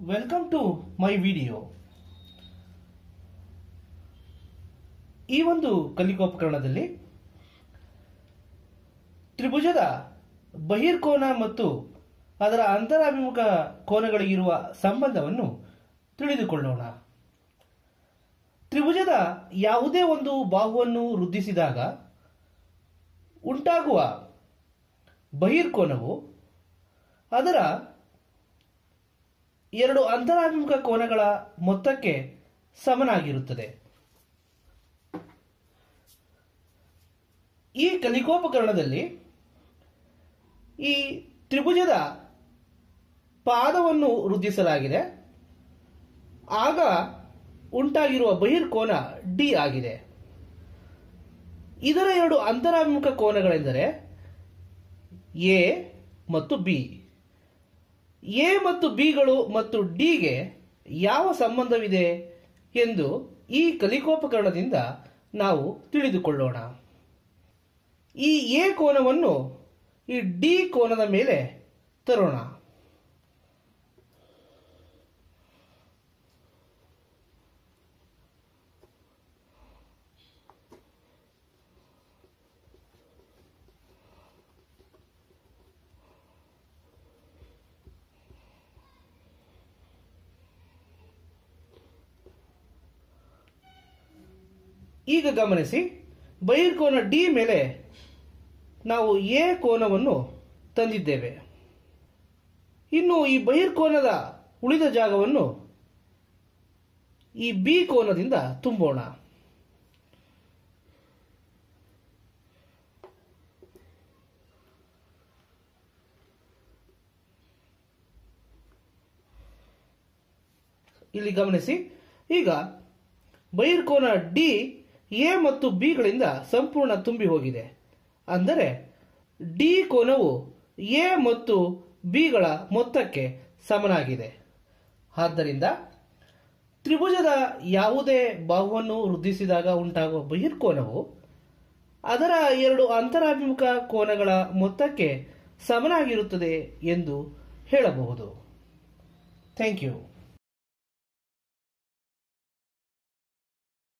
welcome to my video ಈ ಒಂದು ಕಲಿಕೋಪಕರಣದಲ್ಲಿ ತ್ರಿಭುಜದ ಬಹಿರ್ಕೋನ ಮತ್ತು ಅದರ ಅಂತರಾಭಿಮುಖ ಕೋನಗಳಿಗಿರುವ ಸಂಬಂಧವನ್ನು ತಿಳಿದುಕೊಳ್ಳೋಣ ತ್ರಿಭುಜದ ಯಾವುದೇ ಒಂದು ಬಾಹುವನ್ನು ವೃದ್ಧಿಸಿದಾಗ ಉಂಟಾಗುವ ಬಹಿರ್ಕೋನವು ಅದರ ಎರಡು ಅಂತರಾಭಿಮುಖ ಕೋನಗಳ ಮೊತ್ತಕ್ಕೆ ಸಮನಾಗಿರುತ್ತದೆ ಈ ಕಲಿಕೋಪಕರಣದಲ್ಲಿ ಈ ತ್ರಿಭುಜದ ಪಾದವನ್ನು ವೃದ್ಧಿಸಲಾಗಿದೆ ಆಗ ಉಂಟಾಗಿರುವ ಬಹಿರ್ಕೋನ ಡಿ ಆಗಿದೆ ಇದರ ಎರಡು ಅಂತರಾಭಿಮುಖ ಕೋನಗಳೆಂದರೆ ಎ ಮತ್ತು ಬಿ ಎ ಮತ್ತು ಬಿಗಳು ಮತ್ತು ಡಿಗೆ ಯಾವ ಸಂಬಂಧವಿದೆ ಎಂದು ಈ ಕಲಿಕೋಪಕರಣದಿಂದ ನಾವು ತಿಳಿದುಕೊಳ್ಳೋಣ ಈ ಎ ಕೋನವನ್ನು ಈ ಡಿ ಕೋನದ ಮೇಲೆ ತರೋಣ ಈಗ ಗಮನಿಸಿ ಬಹಿರ್ಕೋನ ಡಿ ಮೇಲೆ ನಾವು ಎ ಕೋನವನ್ನು ತಂದಿದ್ದೇವೆ ಇನ್ನು ಈ ಬಹಿರ್ಕೋನದ ಉಳಿದ ಜಾಗವನ್ನು ಈ ಬಿ ಕೋನದಿಂದ ತುಂಬೋಣ ಇಲ್ಲಿ ಗಮನಿಸಿ ಈಗ ಬಹಿರ್ಕೋನ ಡಿ ಎ ಮತ್ತು ಬಿಗಳಿಂದ ಸಂಪೂರ್ಣ ತುಂಬಿ ಹೋಗಿದೆ ಅಂದರೆ ಡಿ ಕೋನವು ಎ ಮತ್ತು ಬಿಗಳ ಮೊತ್ತಕ್ಕೆ ಸಮನಾಗಿದೆ ಆದ್ದರಿಂದ ತ್ರಿಭುಜದ ಯಾವುದೇ ಬಾಹುವನ್ನು ವೃದ್ಧಿಸಿದಾಗ ಉಂಟಾಗುವ ಬಹಿರ್ಕೋನವು ಅದರ ಎರಡು ಅಂತರಾಭಿಮುಖ ಕೋನಗಳ ಮೊತ್ತಕ್ಕೆ ಸಮನಾಗಿರುತ್ತದೆ ಎಂದು ಹೇಳಬಹುದು ಥ್ಯಾಂಕ್ ಯು